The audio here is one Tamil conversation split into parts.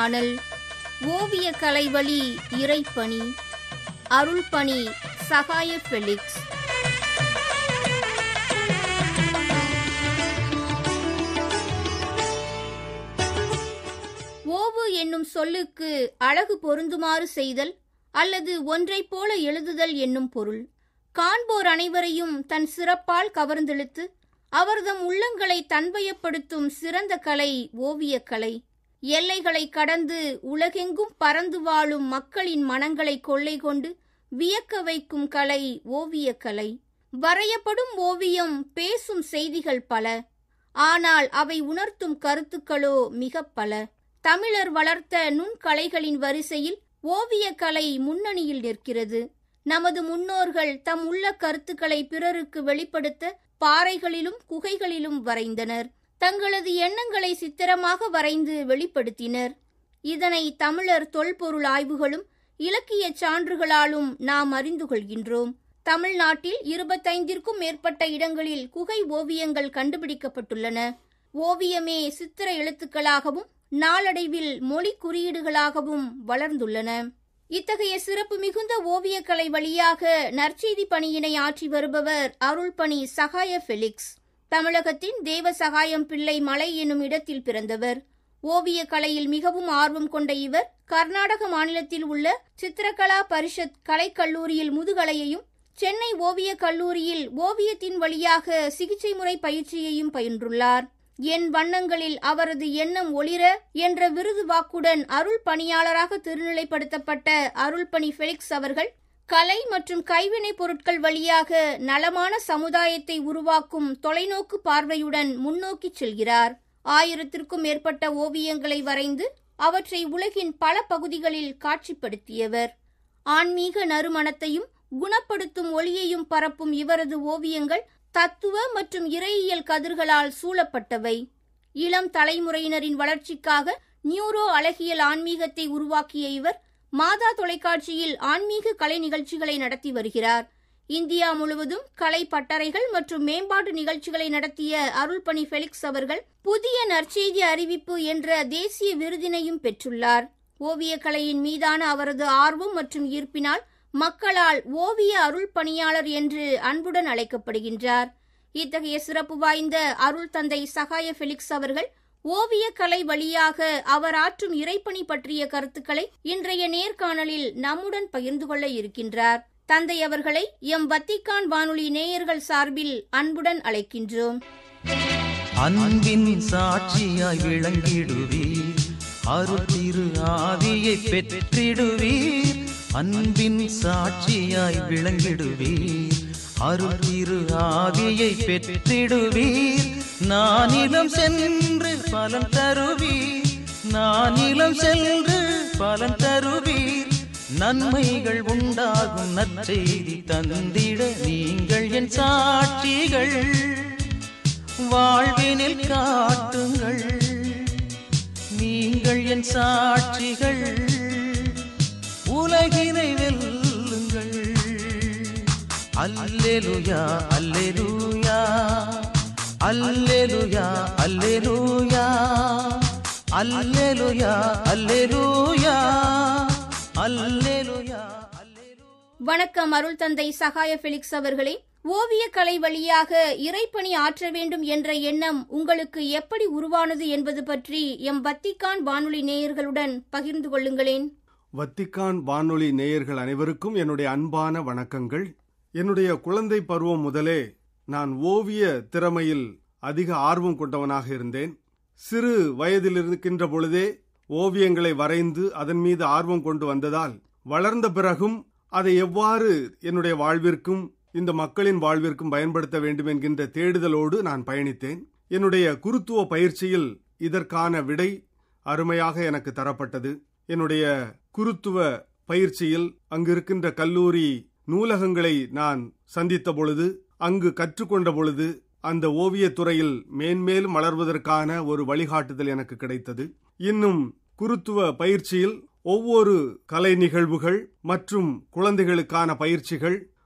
நேர்காணல் ஓவிய கலைவழி இறைப்பணி அருள்பணி சகாய ஃபெலிக்ஸ் ஓவு என்னும் சொல்லுக்கு அழகு பொருந்துமாறு செய்தல் அல்லது ஒன்றைப் போல எழுதுதல் என்னும் பொருள் காண்போர் அனைவரையும் தன் சிறப்பால் கவர்ந்தெழுத்து அவர்தம் உள்ளங்களை தன்வயப்படுத்தும் சிறந்த கலை ஓவியக்கலை எல்லைகளை கடந்து உலகெங்கும் பறந்து வாழும் மக்களின் மனங்களை கொள்ளை கொண்டு வியக்க வைக்கும் கலை ஓவியக்கலை வரையப்படும் ஓவியம் பேசும் செய்திகள் பல ஆனால் அவை உணர்த்தும் கருத்துக்களோ மிகப் பல தமிழர் வளர்த்த நுண்கலைகளின் வரிசையில் ஓவியக்கலை முன்னணியில் நிற்கிறது நமது முன்னோர்கள் தம் உள்ள கருத்துக்களை பிறருக்கு வெளிப்படுத்த பாறைகளிலும் குகைகளிலும் வரைந்தனர் தங்களது எண்ணங்களை சித்திரமாக வரைந்து வெளிப்படுத்தினர் இதனை தமிழர் தொல்பொருள் ஆய்வுகளும் இலக்கிய சான்றுகளாலும் நாம் அறிந்து கொள்கின்றோம் தமிழ்நாட்டில் இருபத்தைந்திற்கும் மேற்பட்ட இடங்களில் குகை ஓவியங்கள் கண்டுபிடிக்கப்பட்டுள்ளன ஓவியமே சித்திர எழுத்துக்களாகவும் நாளடைவில் மொழி குறியீடுகளாகவும் வளர்ந்துள்ளன இத்தகைய சிறப்பு மிகுந்த ஓவியக்கலை வழியாக நற்செய்தி பணியினை ஆற்றி வருபவர் அருள்பணி சகாய ஃபெலிக்ஸ் தமிழகத்தின் தேவ சகாயம் பிள்ளை மலை என்னும் இடத்தில் பிறந்தவர் ஓவிய கலையில் மிகவும் ஆர்வம் கொண்ட இவர் கர்நாடக மாநிலத்தில் உள்ள சித்திரகலா பரிஷத் கலைக்கல்லூரியில் முதுகலையையும் சென்னை ஓவியக் கல்லூரியில் ஓவியத்தின் வழியாக சிகிச்சை முறை பயிற்சியையும் பயின்றுள்ளார் என் வண்ணங்களில் அவரது எண்ணம் ஒளிர என்ற விருது வாக்குடன் அருள் பணியாளராக திருநிலைப்படுத்தப்பட்ட அருள்பணி ஃபெலிக்ஸ் அவர்கள் கலை மற்றும் கைவினைப் பொருட்கள் வழியாக நலமான சமுதாயத்தை உருவாக்கும் தொலைநோக்கு பார்வையுடன் முன்னோக்கிச் செல்கிறார் ஆயிரத்திற்கும் மேற்பட்ட ஓவியங்களை வரைந்து அவற்றை உலகின் பல பகுதிகளில் காட்சிப்படுத்தியவர் ஆன்மீக நறுமணத்தையும் குணப்படுத்தும் ஒளியையும் பரப்பும் இவரது ஓவியங்கள் தத்துவ மற்றும் இறையியல் கதிர்களால் சூழப்பட்டவை இளம் தலைமுறையினரின் வளர்ச்சிக்காக நியூரோ அழகியல் ஆன்மீகத்தை உருவாக்கிய இவர் மாதா தொலைக்காட்சியில் ஆன்மீக கலை நிகழ்ச்சிகளை நடத்தி வருகிறார் இந்தியா முழுவதும் கலை பட்டறைகள் மற்றும் மேம்பாட்டு நிகழ்ச்சிகளை நடத்திய அருள்பணி ஃபெலிக்ஸ் அவர்கள் புதிய நற்செய்தி அறிவிப்பு என்ற தேசிய விருதினையும் பெற்றுள்ளார் ஓவியக்கலையின் மீதான அவரது ஆர்வம் மற்றும் ஈர்ப்பினால் மக்களால் ஓவிய அருள் பணியாளர் என்று அன்புடன் அழைக்கப்படுகின்றார் இத்தகைய சிறப்பு வாய்ந்த அருள் தந்தை சகாய ஃபெலிக்ஸ் அவர்கள் ஓவிய கலை வழியாக அவர் ஆற்றும் இறைப்பணி பற்றிய கருத்துக்களை இன்றைய நேர்காணலில் நம்முடன் பகிர்ந்து கொள்ள இருக்கின்றார் தந்தை அவர்களை எம் வத்திக்கான் வானொலி நேயர்கள் சார்பில் அன்புடன் அழைக்கின்றோம் அன்பின் சாட்சியாய் விளங்கிடுவீர் அருள் திரு ஆவியை பெற்றிடுவீர் அன்பின் சாட்சியாய் விளங்கிடுவீர் அருள் திரு ஆவியை பெற்றிடுவீர் நானிலம் சென்று பலன் தருவீர் நானிலம் சென்று பலன் தருவீர் நன்மைகள் உண்டாகும் நற்செய்தி தந்திட நீங்கள் என் சாட்சிகள் வாழ்வினில் காட்டுங்கள் நீங்கள் என் சாட்சிகள் உலகினை வெல்லுங்கள் அல்லேலுயா அல்லேலுயா அல்லேலுயா அல்லேலுயா அல்லேலுயா அல்லேலுயா அல்லேலுயா அல்லேலுயா வணக்கம் அருள் தந்தை சகாய ஃபெலிக்ஸ் அவர்களே ஓவிய கலை வழியாக இறைப்பணி ஆற்ற வேண்டும் என்ற எண்ணம் உங்களுக்கு எப்படி உருவானது என்பது பற்றி எம் வத்திக்கான் வானொலி நேயர்களுடன் பகிர்ந்து கொள்ளுங்களேன் வத்திக்கான் வானொலி நேயர்கள் அனைவருக்கும் என்னுடைய அன்பான வணக்கங்கள் என்னுடைய குழந்தை பருவம் முதலே நான் ஓவிய திறமையில் அதிக ஆர்வம் கொண்டவனாக இருந்தேன் சிறு வயதில் இருக்கின்ற பொழுதே ஓவியங்களை வரைந்து அதன் மீது ஆர்வம் கொண்டு வந்ததால் வளர்ந்த பிறகும் அதை எவ்வாறு என்னுடைய வாழ்விற்கும் இந்த மக்களின் வாழ்விற்கும் பயன்படுத்த வேண்டும் என்கின்ற தேடுதலோடு நான் பயணித்தேன் என்னுடைய குருத்துவ பயிற்சியில் இதற்கான விடை அருமையாக எனக்கு தரப்பட்டது என்னுடைய குருத்துவ பயிற்சியில் அங்கு இருக்கின்ற கல்லூரி நூலகங்களை நான் சந்தித்த பொழுது அங்கு கற்றுக்கொண்ட பொழுது அந்த ஓவியத் துறையில் மேன்மேலும் வளர்வதற்கான ஒரு வழிகாட்டுதல் எனக்கு கிடைத்தது இன்னும் குருத்துவ பயிற்சியில் ஒவ்வொரு கலை நிகழ்வுகள் மற்றும் குழந்தைகளுக்கான பயிற்சிகள்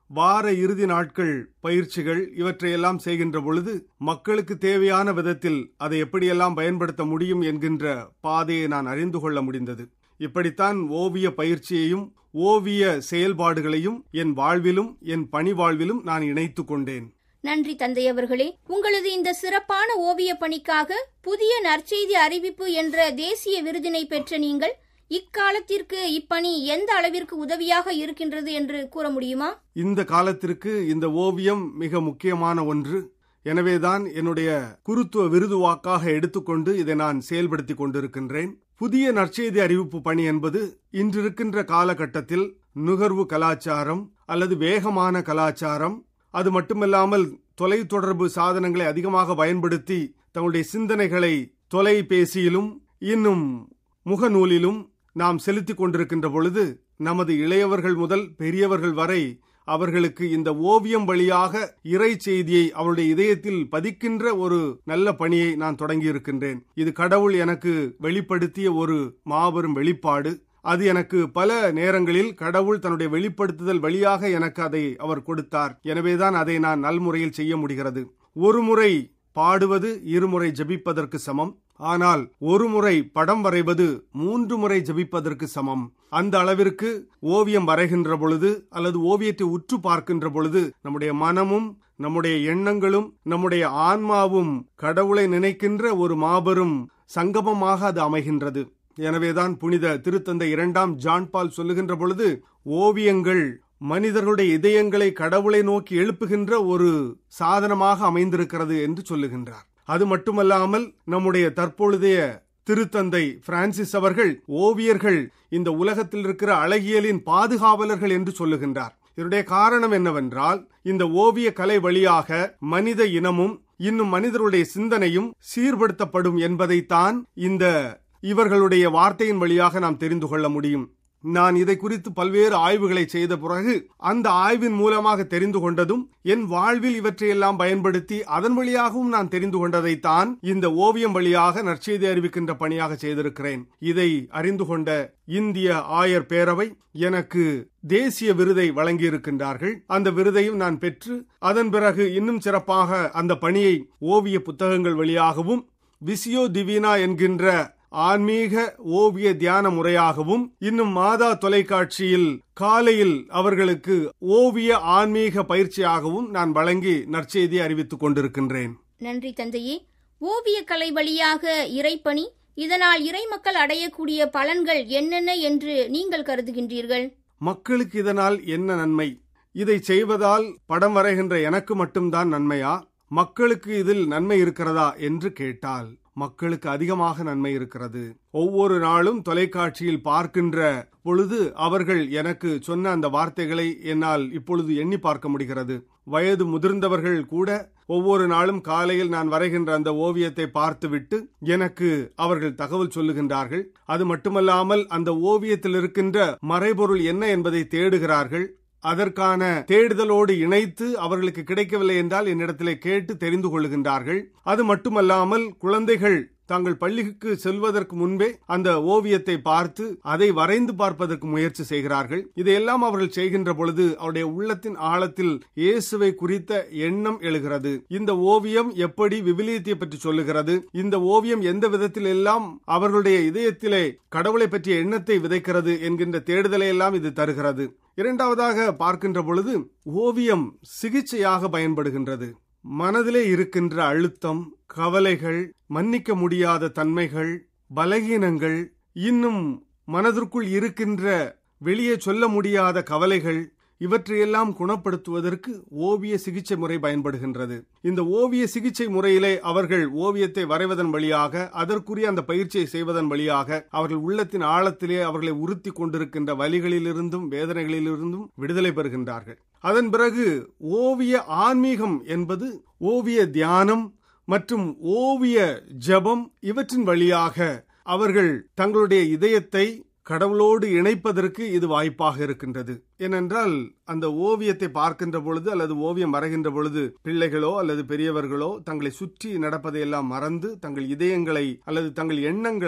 வார இறுதி நாட்கள் பயிற்சிகள் இவற்றையெல்லாம் செய்கின்ற பொழுது மக்களுக்கு தேவையான விதத்தில் அதை எப்படியெல்லாம் பயன்படுத்த முடியும் என்கின்ற பாதையை நான் அறிந்து கொள்ள முடிந்தது இப்படித்தான் ஓவிய பயிற்சியையும் ஓவிய செயல்பாடுகளையும் என் வாழ்விலும் என் பணி வாழ்விலும் நான் இணைத்துக் கொண்டேன் நன்றி தந்தை அவர்களே உங்களது இந்த சிறப்பான ஓவிய பணிக்காக புதிய நற்செய்தி அறிவிப்பு என்ற தேசிய விருதினை பெற்ற நீங்கள் இக்காலத்திற்கு இப்பணி எந்த அளவிற்கு உதவியாக இருக்கின்றது என்று கூற முடியுமா இந்த காலத்திற்கு இந்த ஓவியம் மிக முக்கியமான ஒன்று எனவேதான் என்னுடைய குருத்துவ விருது வாக்காக எடுத்துக்கொண்டு இதை நான் செயல்படுத்திக் கொண்டிருக்கின்றேன் புதிய நற்செய்தி அறிவிப்பு பணி என்பது இன்றிருக்கின்ற காலகட்டத்தில் நுகர்வு கலாச்சாரம் அல்லது வேகமான கலாச்சாரம் அது மட்டுமல்லாமல் தொலைத்தொடர்பு சாதனங்களை அதிகமாக பயன்படுத்தி தங்களுடைய சிந்தனைகளை தொலைபேசியிலும் இன்னும் முகநூலிலும் நாம் செலுத்திக் கொண்டிருக்கின்ற பொழுது நமது இளையவர்கள் முதல் பெரியவர்கள் வரை அவர்களுக்கு இந்த ஓவியம் வழியாக இறை செய்தியை அவருடைய இதயத்தில் பதிக்கின்ற ஒரு நல்ல பணியை நான் தொடங்கியிருக்கின்றேன் இது கடவுள் எனக்கு வெளிப்படுத்திய ஒரு மாபெரும் வெளிப்பாடு அது எனக்கு பல நேரங்களில் கடவுள் தன்னுடைய வெளிப்படுத்துதல் வழியாக எனக்கு அதை அவர் கொடுத்தார் எனவேதான் அதை நான் நல்முறையில் செய்ய முடிகிறது ஒரு முறை பாடுவது இருமுறை ஜபிப்பதற்கு சமம் ஆனால் ஒரு முறை படம் வரைவது மூன்று முறை ஜபிப்பதற்கு சமம் அந்த அளவிற்கு ஓவியம் வரைகின்ற பொழுது அல்லது ஓவியத்தை உற்று பார்க்கின்ற பொழுது நம்முடைய மனமும் நம்முடைய எண்ணங்களும் நம்முடைய ஆன்மாவும் கடவுளை நினைக்கின்ற ஒரு மாபெரும் சங்கமமாக அது அமைகின்றது எனவேதான் புனித திருத்தந்தை இரண்டாம் ஜான் பால் சொல்லுகின்ற பொழுது ஓவியங்கள் மனிதர்களுடைய இதயங்களை கடவுளை நோக்கி எழுப்புகின்ற ஒரு சாதனமாக அமைந்திருக்கிறது என்று சொல்லுகின்றார் அது மட்டுமல்லாமல் நம்முடைய தற்பொழுதைய திருத்தந்தை பிரான்சிஸ் அவர்கள் ஓவியர்கள் இந்த உலகத்தில் இருக்கிற அழகியலின் பாதுகாவலர்கள் என்று சொல்லுகின்றார் இதனுடைய காரணம் என்னவென்றால் இந்த ஓவிய கலை வழியாக மனித இனமும் இன்னும் மனிதருடைய சிந்தனையும் சீர்படுத்தப்படும் என்பதைத்தான் இந்த இவர்களுடைய வார்த்தையின் வழியாக நாம் தெரிந்து கொள்ள முடியும் நான் இதை குறித்து பல்வேறு ஆய்வுகளை செய்த பிறகு அந்த ஆய்வின் மூலமாக தெரிந்து கொண்டதும் என் வாழ்வில் இவற்றையெல்லாம் பயன்படுத்தி அதன் வழியாகவும் நான் தெரிந்து கொண்டதைத்தான் இந்த ஓவியம் வழியாக நற்செய்தி அறிவிக்கின்ற பணியாக செய்திருக்கிறேன் இதை அறிந்து கொண்ட இந்திய ஆயர் பேரவை எனக்கு தேசிய விருதை வழங்கியிருக்கின்றார்கள் அந்த விருதையும் நான் பெற்று அதன் பிறகு இன்னும் சிறப்பாக அந்த பணியை ஓவிய புத்தகங்கள் வழியாகவும் விசியோ திவினா என்கின்ற ஆன்மீக ஓவிய தியான முறையாகவும் இன்னும் மாதா தொலைக்காட்சியில் காலையில் அவர்களுக்கு ஓவிய ஆன்மீக பயிற்சியாகவும் நான் வழங்கி நற்செய்தியை அறிவித்துக் கொண்டிருக்கின்றேன் நன்றி தந்தையே ஓவிய கலை வழியாக இறைப்பணி இதனால் இறைமக்கள் அடையக்கூடிய பலன்கள் என்னென்ன என்று நீங்கள் கருதுகின்றீர்கள் மக்களுக்கு இதனால் என்ன நன்மை இதை செய்வதால் படம் வரைகின்ற எனக்கு மட்டும்தான் நன்மையா மக்களுக்கு இதில் நன்மை இருக்கிறதா என்று கேட்டால் மக்களுக்கு அதிகமாக நன்மை இருக்கிறது ஒவ்வொரு நாளும் தொலைக்காட்சியில் பார்க்கின்ற பொழுது அவர்கள் எனக்கு சொன்ன அந்த வார்த்தைகளை என்னால் இப்பொழுது எண்ணி பார்க்க முடிகிறது வயது முதிர்ந்தவர்கள் கூட ஒவ்வொரு நாளும் காலையில் நான் வரைகின்ற அந்த ஓவியத்தை பார்த்துவிட்டு எனக்கு அவர்கள் தகவல் சொல்லுகின்றார்கள் அது மட்டுமல்லாமல் அந்த ஓவியத்தில் இருக்கின்ற மறைபொருள் என்ன என்பதை தேடுகிறார்கள் அதற்கான தேடுதலோடு இணைத்து அவர்களுக்கு கிடைக்கவில்லை என்றால் என்னிடத்திலே கேட்டு தெரிந்து கொள்ளுகின்றார்கள் அது மட்டுமல்லாமல் குழந்தைகள் தாங்கள் பள்ளிக்கு செல்வதற்கு முன்பே அந்த ஓவியத்தை பார்த்து அதை வரைந்து பார்ப்பதற்கு முயற்சி செய்கிறார்கள் இதையெல்லாம் அவர்கள் செய்கின்ற பொழுது அவருடைய உள்ளத்தின் ஆழத்தில் இயேசுவை குறித்த எண்ணம் எழுகிறது இந்த ஓவியம் எப்படி விவிலியத்தை பற்றி சொல்லுகிறது இந்த ஓவியம் எந்த விதத்தில் எல்லாம் அவர்களுடைய இதயத்திலே கடவுளை பற்றிய எண்ணத்தை விதைக்கிறது என்கின்ற தேடுதலை எல்லாம் இது தருகிறது இரண்டாவதாக பார்க்கின்ற பொழுது ஓவியம் சிகிச்சையாக பயன்படுகின்றது மனதிலே இருக்கின்ற அழுத்தம் கவலைகள் மன்னிக்க முடியாத தன்மைகள் பலகீனங்கள் இன்னும் மனதிற்குள் இருக்கின்ற வெளியே சொல்ல முடியாத கவலைகள் இவற்றையெல்லாம் குணப்படுத்துவதற்கு ஓவிய சிகிச்சை முறை பயன்படுகின்றது இந்த ஓவிய சிகிச்சை முறையிலே அவர்கள் ஓவியத்தை வரைவதன் வழியாக அதற்குரிய அந்த பயிற்சியை செய்வதன் வழியாக அவர்கள் உள்ளத்தின் ஆழத்திலே அவர்களை உறுத்தி கொண்டிருக்கின்ற வலிகளிலிருந்தும் வேதனைகளிலிருந்தும் விடுதலை பெறுகின்றார்கள் அதன் பிறகு ஓவிய ஆன்மீகம் என்பது ஓவிய தியானம் மற்றும் ஓவிய ஜபம் இவற்றின் வழியாக அவர்கள் தங்களுடைய இதயத்தை கடவுளோடு இணைப்பதற்கு இது வாய்ப்பாக இருக்கின்றது ஏனென்றால் அந்த ஓவியத்தை பார்க்கின்ற பொழுது அல்லது ஓவியம் வரைகின்ற பொழுது பிள்ளைகளோ அல்லது பெரியவர்களோ தங்களை சுற்றி நடப்பதையெல்லாம் மறந்து தங்கள் இதயங்களை அல்லது தங்கள் எண்ணங்களை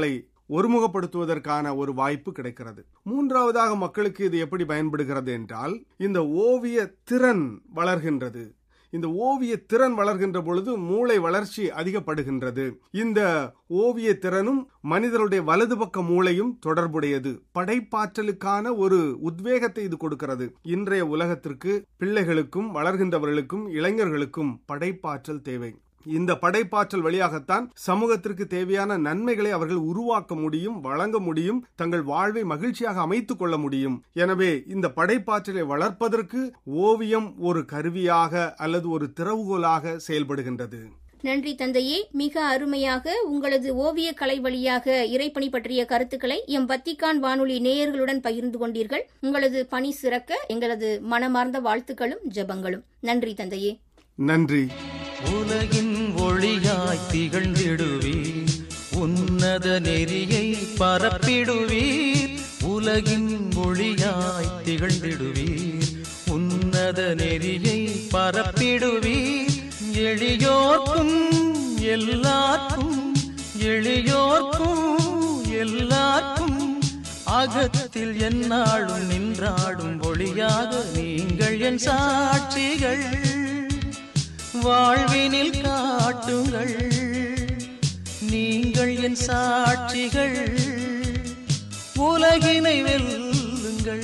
ஒருமுகப்படுத்துவதற்கான ஒரு வாய்ப்பு கிடைக்கிறது மூன்றாவதாக மக்களுக்கு இது எப்படி பயன்படுகிறது என்றால் இந்த ஓவிய திறன் வளர்கின்றது இந்த ஓவிய திறன் வளர்கின்ற பொழுது மூளை வளர்ச்சி அதிகப்படுகின்றது இந்த ஓவிய திறனும் மனிதருடைய வலது பக்க மூளையும் தொடர்புடையது படைப்பாற்றலுக்கான ஒரு உத்வேகத்தை இது கொடுக்கிறது இன்றைய உலகத்திற்கு பிள்ளைகளுக்கும் வளர்கின்றவர்களுக்கும் இளைஞர்களுக்கும் படைப்பாற்றல் தேவை இந்த படைப்பாற்றல் வழியாகத்தான் சமூகத்திற்கு தேவையான நன்மைகளை அவர்கள் உருவாக்க முடியும் வழங்க முடியும் தங்கள் வாழ்வை மகிழ்ச்சியாக அமைத்துக் கொள்ள முடியும் எனவே இந்த படைப்பாற்றலை வளர்ப்பதற்கு ஓவியம் ஒரு கருவியாக அல்லது ஒரு திறவுகோலாக செயல்படுகின்றது நன்றி தந்தையே மிக அருமையாக உங்களது ஓவிய கலை வழியாக இறைப்பணி பற்றிய கருத்துக்களை எம் வத்திக்கான் வானொலி நேயர்களுடன் பகிர்ந்து கொண்டீர்கள் உங்களது பணி சிறக்க எங்களது மனமார்ந்த வாழ்த்துக்களும் ஜெபங்களும் நன்றி தந்தையே நன்றி உலகின் ஒளியாய் திகழ்ந்திடுவீர் உன்னத நெறியை பரப்பிடுவீர் உலகின் ஒளியாய் திகழ்ந்திடுவீர் உன்னத நெறியை பரப்பிடுவீர் எளியோர்க்கும் எல்லார்க்கும் எளியோர்க்கும் எல்லார்க்கும் அகத்தில் எந்நாளும் நின்றாடும் ஒளியாக நீங்கள் என் சாட்சிகள் வாழ்வினில் காட்டுங்கள் நீங்கள் என் சாட்சிகள் உலகினை வெல்லுங்கள்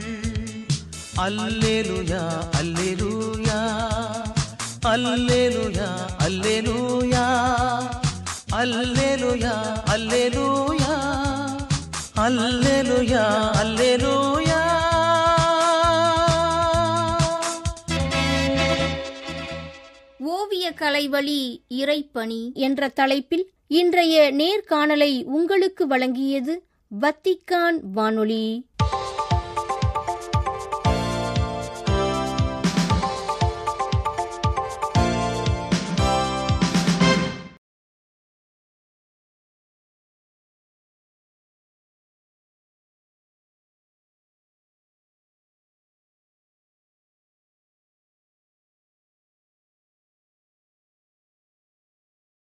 அல்லேலுயா அல்லேலூயா அல்லேலுயா அல்லேலூயா அல்லேலுயா அல்லேலூயா அல்லேலுயா அல்லேலூயா ஓவிய கலை வழி இறைப்பணி என்ற தலைப்பில் இன்றைய நேர்காணலை உங்களுக்கு வழங்கியது வத்திக்கான் வானொலி